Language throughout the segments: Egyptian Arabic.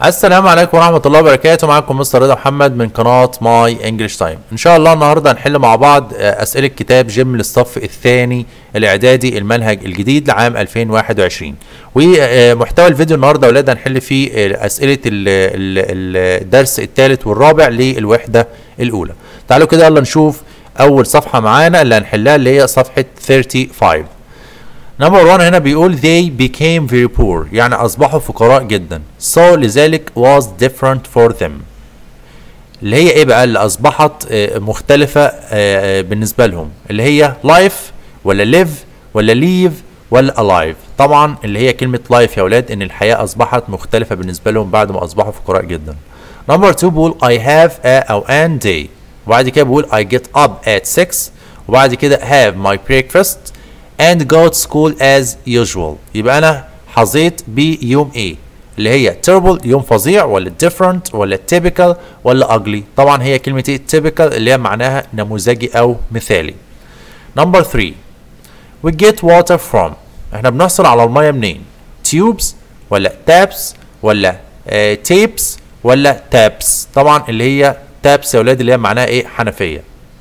السلام عليكم ورحمة الله وبركاته معكم مستر رضا محمد من قناة ماي انجلش تايم ان شاء الله النهاردة هنحل مع بعض آه، اسئلة كتاب جيم للصف الثاني الاعدادي المنهج الجديد لعام 2021 ومحتوى الفيديو النهاردة يا اولاد هنحل فيه آه، اسئلة ال- ال- الدرس الثالث والرابع للوحدة الاولى تعالوا كده يلا نشوف اول صفحة معانا اللي هنحلها اللي هي صفحة 35 نمبر 1 هنا بيقول they became very poor يعني أصبحوا فقراء جدا so لذلك was different for them اللي هي ايه بقى اللي أصبحت آه، مختلفة آه، آه، بالنسبة لهم اللي هي life ولا live ولا leave ولا alive طبعا اللي هي كلمة life يا ولاد ان الحياة أصبحت مختلفة بالنسبة لهم بعد ما أصبحوا فقراء جدا نمبر 2 بيقول I have a أو an day وبعد كده بيقول I get up at 6 وبعد كده have my breakfast and go to school as usual يبقى انا حظيت بيوم ايه اللي هي terrible يوم فظيع ولا different ولا typical ولا ugly طبعا هي كلمة ايه typical اللي هي معناها نموذجي او مثالي number 3 we get water from احنا بنحصل على المية منين tubes ولا taps ولا آه tapes ولا taps طبعا اللي هي taps يا ولاد اللي هي معناها ايه حنفية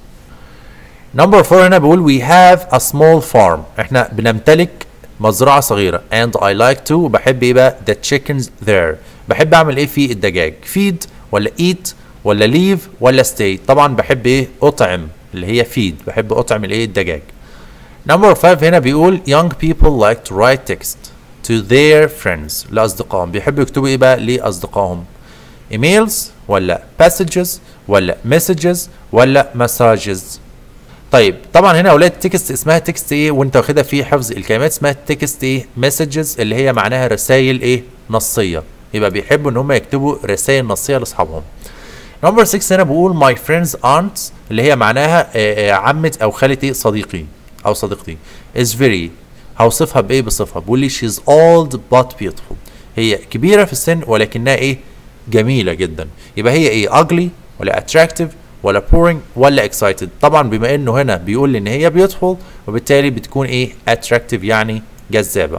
نمبر 4 هنا بيقول we have a small farm احنا بنمتلك مزرعة صغيرة and I like to وبحب ايه بقى the chickens there بحب اعمل ايه في الدجاج feed ولا eat ولا leave ولا stay طبعا بحب ايه اطعم اللي هي feed بحب اطعم الايه الدجاج نمبر 5 هنا بيقول young people like to write text to their friends لأصدقائهم بيحبوا يكتبوا ايه بقى لأصدقائهم emails ولا passages ولا messages ولا messages طيب طبعا هنا يا اولاد تكست اسمها تكست ايه وانت واخدها في حفظ الكلمات اسمها تكست ايه مسجز اللي هي معناها رسائل ايه نصيه يبقى بيحبوا ان هم يكتبوا رسائل نصيه لاصحابهم نمبر 6 هنا بقول ماي فريندز aunts اللي هي معناها آه، آه، عمة او خالة ايه صديقي او صديقتي is very هوصفها بايه بصفها بقول لي she's old but beautiful هي كبيرة في السن ولكنها ايه جميلة جدا يبقى هي ايه ugly ولا attractive ولا boring ولا excited طبعا بما انه هنا بيقول لي ان هي beautiful وبالتالي بتكون ايه attractive يعني جذابة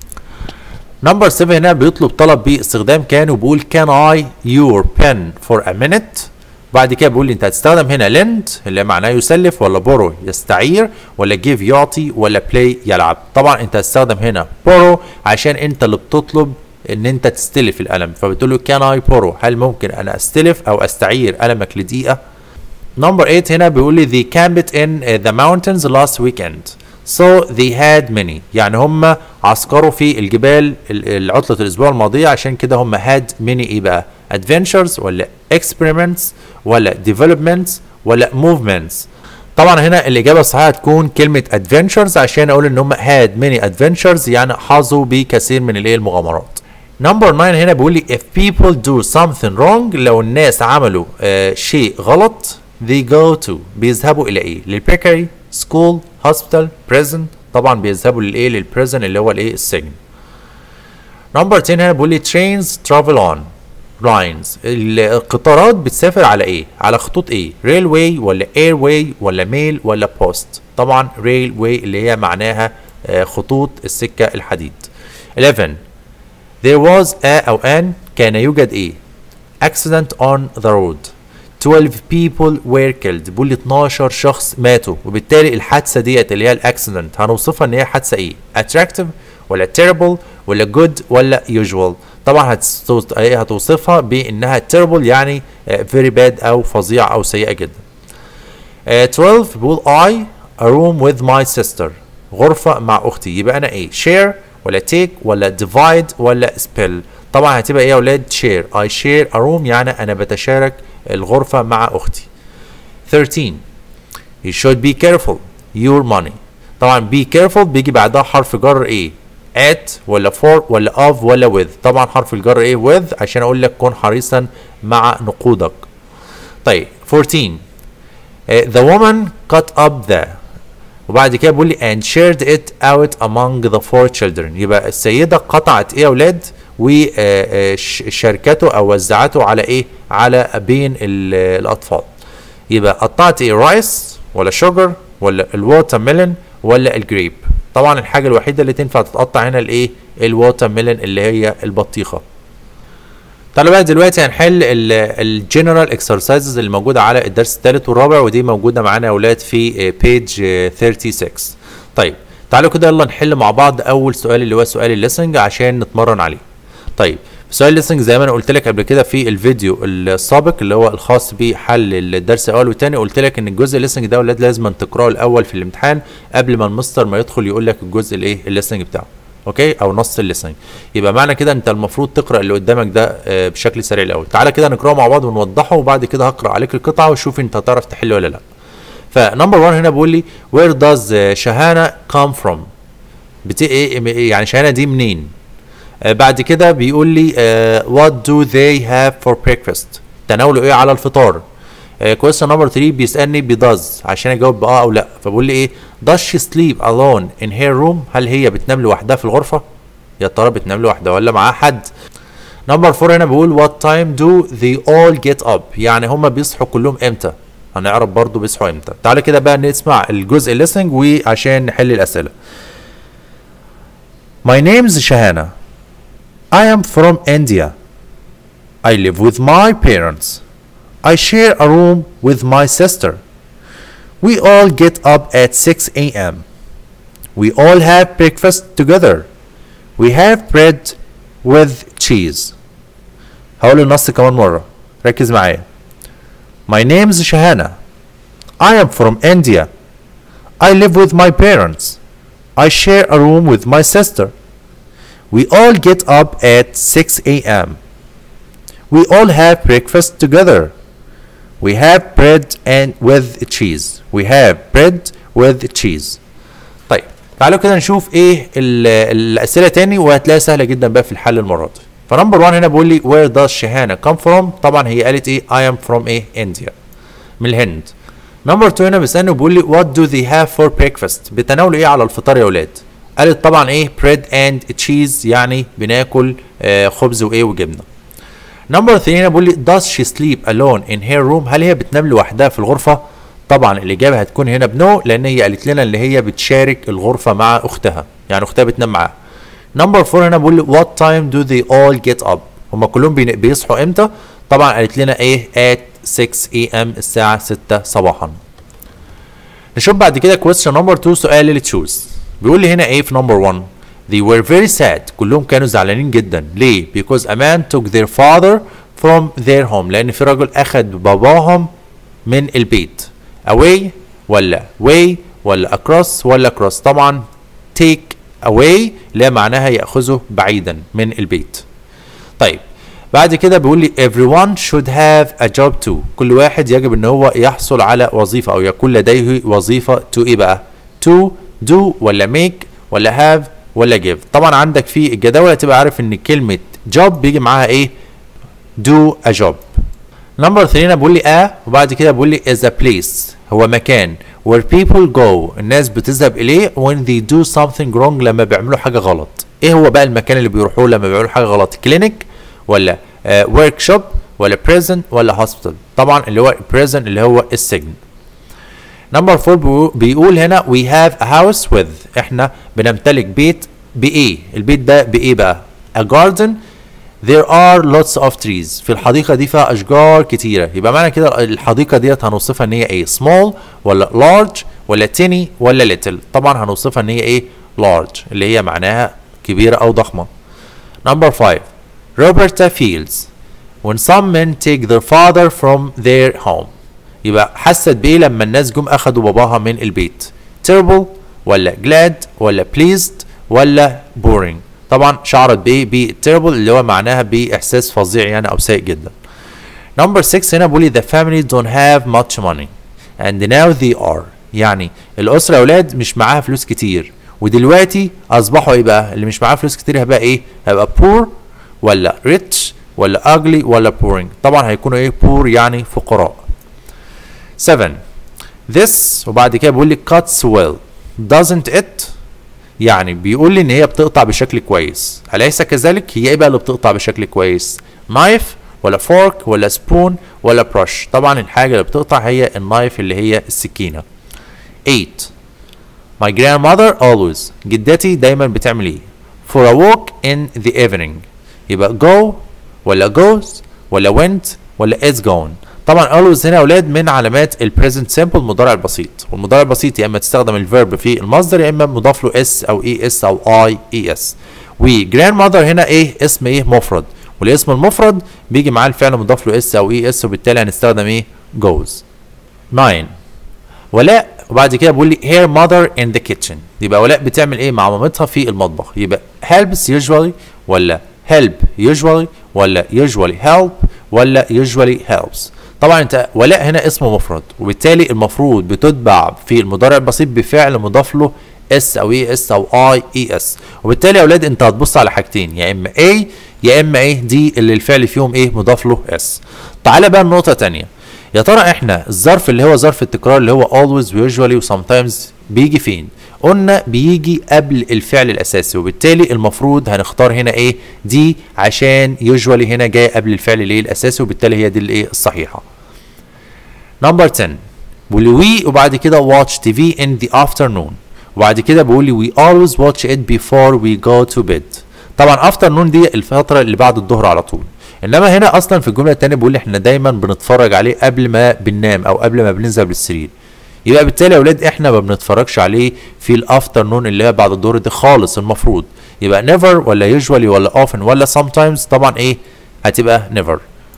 نمبر 7 هنا بيطلب طلب باستخدام كان وبيقول can I your pen for a minute بعد كده بيقول لي انت هتستخدم هنا lend اللي معناه يسلف ولا borrow يستعير ولا give يعطي ولا play يلعب طبعا انت هتستخدم هنا borrow عشان انت اللي بتطلب ان انت تستلف القلم فبتقول له can I borrow هل ممكن انا استلف او استعير قلمك لدقيقة نمبر 8 هنا بيقول لي they camped in uh, the mountains last weekend so they had many يعني هم عسكروا في الجبال ال- العطلة الأسبوع الماضية عشان كده هم had many إيه بقى adventures ولا experiments ولا developments ولا movements طبعا هنا الإجابة الصحيحة تكون كلمة adventures عشان أقول إن هم had many adventures يعني حظوا بكثير من الإيه المغامرات نمبر 9 هنا بيقول لي if people do something wrong لو الناس عملوا آه شيء غلط they go to بيذهبوا الى ايه للبيكري سكول هوسبيتال بريزن طبعا بيذهبوا للايه للبريزن اللي هو الايه السجن نمبر 10 هنا بيقول لي trains travel on lines القطارات بتسافر على ايه على خطوط ايه railway ولا airway ولا mail ولا post طبعا railway اللي هي معناها آه، خطوط السكة الحديد 11 There was a أو an كان يوجد إيه؟ accident on the road 12 people were killed بيقول لي 12 شخص ماتوا وبالتالي الحادثة ديت اللي هي الاكسيدنت هنوصفها إن هي حادثة إيه؟ attractive ولا terrible ولا good ولا usual طبعا هتستوز- إيه هتوصفها بإنها terrible يعني آه، very bad أو فظيعة أو سيئة جدا آه، 12 بيقول I a room with my sister غرفة مع أختي يبقى أنا إيه share ولا take ولا divide ولا spill طبعا هتبقى إيه يا أولاد share I share a room يعني أنا بتشارك الغرفة مع أختي 13 You should be careful your money طبعا be careful بيجي بعدها حرف جر إيه at ولا for ولا of ولا with طبعا حرف الجر إيه with عشان أقول لك كن حريصا مع نقودك طيب 14 Uh, the woman cut up the وبعد كده بيقول لي and shared it out among the four children يبقى السيدة قطعت ايه يا اولاد وشاركته او وزعته على ايه على بين ال- الاطفال يبقى قطعت ايه رايس ولا شوجر ولا الووتر ميلون ولا الجريب طبعا الحاجة الوحيدة اللي تنفع تتقطع هنا الايه الووتر ميلون اللي هي البطيخة تعالوا بقى دلوقتي هنحل الجنرال اكسرسايزز اللي موجوده على الدرس الثالث والرابع ودي موجوده معانا يا اولاد في بيج 36 طيب تعالوا كده يلا نحل مع بعض اول سؤال اللي هو سؤال الليسنج عشان نتمرن عليه طيب سؤال الليسنج زي ما انا قلت لك قبل كده في الفيديو السابق اللي هو الخاص بحل الدرس الاول والثاني قلت لك ان الجزء الليسنج ده اولاد لازم تقراه الاول في الامتحان قبل ما المستر ما يدخل يقول لك الجزء الايه الليسنج بتاعه اوكي او نص الليسننج يبقى معنى كده انت المفروض تقرا اللي قدامك ده آه، بشكل سريع الاول تعالى كده نقراه مع بعض ونوضحه وبعد كده هقرا عليك القطعه وشوف انت هتعرف تحل ولا لا فنمبر 1 هنا بيقول لي where does آه، شهانه come from بت... ايه يعني شهانه دي منين آه، بعد كده بيقول لي آه، what do they have for breakfast تناولوا ايه على الفطار كويستشن نمبر 3 بيسالني بداز عشان اجاوب باه او لا فبقول لي ايه does she sleep alone in her room هل هي بتنام لوحدها في الغرفه يا ترى بتنام لوحدها ولا معاها حد نمبر 4 هنا بيقول what time do they all get up يعني هم بيصحوا كلهم امتى هنعرف برضو بيصحوا امتى تعالى كده بقى نسمع الجزء listening وعشان نحل الاسئله My name is Shahana. I am from India. I live with my parents. I share a room with my sister. We all get up at 6 a.m. We all have breakfast together. We have bread with cheese. هقول النص كمان مرة ركز معايا My name is Shahana. I am from India. I live with my parents. I share a room with my sister. We all get up at 6 a.m. We all have breakfast together. We have bread and with cheese. We have bread with cheese. طيب تعالوا كده نشوف ايه ال- الاسئله تاني وهتلاقيها سهله جدا بقى في الحل المره دي. فنمبر 1 هنا بيقول لي where does شهانه come from؟ طبعا هي قالت ايه I am from ايه India من الهند. نمبر 2 هنا بيسالني بيقول لي what do they have for breakfast؟ بتناولوا ايه على الفطار يا اولاد؟ قالت طبعا ايه bread and cheese يعني بناكل آه خبز وايه وجبنه. نمبر 3 هنا بيقول لي does she sleep alone in her room هل هي بتنام لوحدها في الغرفه طبعا الاجابه هتكون هنا بنو لان هي قالت لنا اللي هي بتشارك الغرفه مع اختها يعني اختها بتنام معاها نمبر 4 هنا بيقول لي what time do they all get up هم كلهم بين- بيصحوا امتى طبعا قالت لنا ايه at 6 am الساعه 6 صباحا نشوف بعد كده question نمبر 2 سؤال اللي تشوز بيقول لي هنا ايه في نمبر 1 they were very sad كلهم كانوا زعلانين جدا ليه because a man took their father from their home لان في رجل اخذ باباهم من البيت away ولا way ولا across ولا cross طبعا take away لا معناها ياخذه بعيدا من البيت طيب بعد كده بيقول لي everyone should have a job too كل واحد يجب ان هو يحصل على وظيفة او يكون لديه وظيفة to ايه بقى to do ولا make ولا have ولا give طبعا عندك في الجداول هتبقى عارف ان كلمة job بيجي معاها ايه do a job نمبر 3 هنا بيقول لي اه وبعد كده بيقول لي is a place هو مكان where people go الناس بتذهب اليه when they do something wrong لما بيعملوا حاجه غلط ايه هو بقى المكان اللي بيروحوه لما بيعملوا حاجه غلط كلينيك ولا ورك شوب ولا prison ولا هوسبيتال طبعا اللي هو prison اللي هو السجن نمبر 4 بيقول هنا we have a house with احنا بنمتلك بيت بايه البيت ده بايه بقى a garden there are lots of trees في الحديقة دي فيها أشجار كتيرة يبقى معنى كده الحديقة ديت هنوصفها إن هي إيه small ولا large ولا tiny ولا little طبعا هنوصفها إن هي إيه large اللي هي معناها كبيرة أو ضخمة number 5 Roberta feels when some men take their father from their home يبقى حست بإيه لما الناس جم أخدوا باباها من البيت terrible ولا glad ولا pleased ولا boring طبعا شعرت بايه ب terrible اللي هو معناها باحساس فظيع يعني او سيء جدا نمبر 6 هنا بيقول لي the family don't have much money and now they are يعني الاسره اولاد مش معاها فلوس كتير ودلوقتي اصبحوا ايه بقى اللي مش معاه فلوس كتير هيبقى ايه هيبقى poor ولا rich ولا ugly ولا boring طبعا هيكونوا ايه poor يعني فقراء 7 this وبعد كده بيقول لي cuts well doesn't it يعني بيقول لي ان هي بتقطع بشكل كويس اليس كذلك هي ايه بقى اللي بتقطع بشكل كويس نايف ولا فورك ولا سبون ولا برش طبعا الحاجه اللي بتقطع هي النايف اللي هي السكينه 8 My grandmother always جدتي دايما بتعمل ايه for a walk in the evening يبقى go ولا goes ولا went ولا is gone طبعا always هنا يا اولاد من علامات البريزنت سيمبل المضارع البسيط والمضارع البسيط يا اما تستخدم الفيرب في المصدر يا اما مضاف له اس او اي اس او اي اي اس وجراند ماذر هنا ايه اسم ايه مفرد والاسم المفرد بيجي معاه الفعل مضاف له اس او اي اس وبالتالي هنستخدم ايه goes 9 ولاء وبعد كده بيقول لي her mother in the kitchen يبقى ولاء بتعمل ايه مع مامتها في المطبخ يبقى helps usually ولا help usually ولا usually help ولا usually helps طبعا انت ولاء هنا اسم مفرد وبالتالي المفروض بتتبع في المضارع البسيط بفعل مضاف له اس او اي اس او اي اي اس وبالتالي يا اولاد انت هتبص على حاجتين يا اما اي يا اما ايه دي اللي الفعل فيهم ايه مضاف له اس تعالى بقى النقطه تانية يا ترى احنا الظرف اللي هو ظرف التكرار اللي هو always usually و sometimes بيجي فين قلنا بيجي قبل الفعل الاساسي وبالتالي المفروض هنختار هنا ايه دي عشان usually هنا جاي قبل الفعل الايه الاساسي وبالتالي هي دي الايه الصحيحه نمبر 10 بيقول لي وي وبعد كده watch TV in the afternoon وبعد كده بيقول لي we always watch it before we go to bed طبعا afternoon دي الفتره اللي بعد الظهر على طول انما هنا اصلا في الجمله الثانيه بيقول لي احنا دايما بنتفرج عليه قبل ما بننام او قبل ما بننزل للسرير يبقى بالتالي يا اولاد احنا ما بنتفرجش عليه في الافترنون اللي هي بعد الظهر دي خالص المفروض يبقى never ولا usually ولا often ولا sometimes طبعا ايه هتبقى never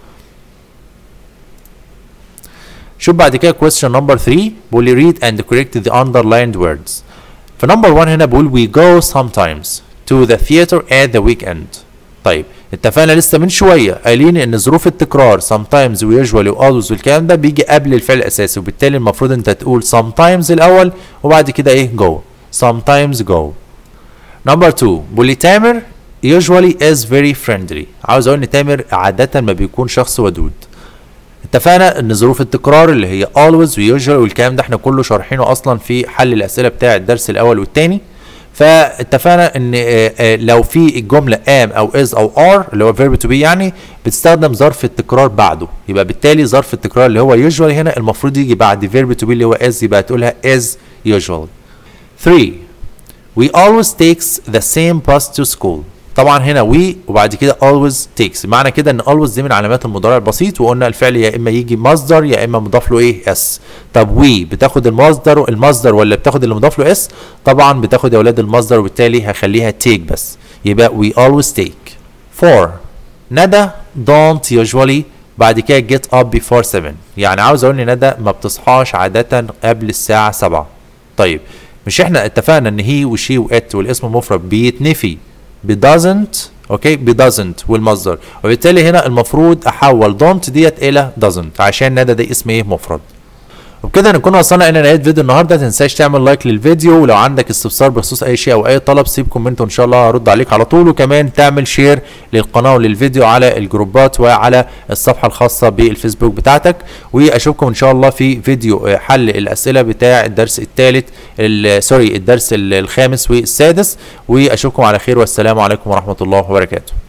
شوف بعد كده question number 3 بيقول لي read and correct the underlined words في number 1 هنا بيقول we go sometimes to the theater at the weekend طيب اتفقنا لسه من شويه قايلين ان ظروف التكرار sometimes ويوجوالي والويز والكلام ده بيجي قبل الفعل الاساسي وبالتالي المفروض انت تقول sometimes الاول وبعد كده ايه go sometimes go number 2 بيقول لي تامر usually is very friendly عاوز اقول ان تامر عاده ما بيكون شخص ودود اتفقنا ان ظروف التكرار اللي هي always ويوجوال والكلام ده احنا كله شارحينه اصلا في حل الاسئله بتاع الدرس الاول والثاني فاتفقنا ان لو في الجمله am او is او are اللي هو verb to be يعني بتستخدم ظرف التكرار بعده يبقى بالتالي ظرف التكرار اللي هو usually هنا المفروض يجي بعد verb to be اللي هو is يبقى تقولها is usual 3 we always takes the same bus to school طبعا هنا we وبعد كده always takes معنى كده ان always دي من علامات المضارع البسيط وقلنا الفعل يا اما يجي مصدر يا اما مضاف له ايه اس طب we بتاخد المصدر المصدر ولا بتاخد اللي مضاف له اس طبعا بتاخد يا اولاد المصدر وبالتالي هخليها take بس يبقى we always take 4 ندى don't usually بعد كده get up before 7 يعني عاوز اقول ان ندى ما بتصحاش عاده قبل الساعه 7 طيب مش احنا اتفقنا ان هي وشي وات والاسم المفرد بيتنفي ب doesn't اوكي ب doesn't والمصدر وبالتالي هنا المفروض احول don't ديت الى doesn't عشان ندى ده اسم ايه مفرد وبكده نكون وصلنا الى نهايه فيديو النهارده تنساش تعمل لايك للفيديو ولو عندك استفسار بخصوص اي شيء او اي طلب سيب كومنت وان شاء الله هرد عليك على طول وكمان تعمل شير للقناه وللفيديو على الجروبات وعلى الصفحه الخاصه بالفيسبوك بتاعتك واشوفكم ان شاء الله في فيديو حل الاسئله بتاع الدرس الثالث سوري الدرس الخامس والسادس واشوفكم على خير والسلام عليكم ورحمه الله وبركاته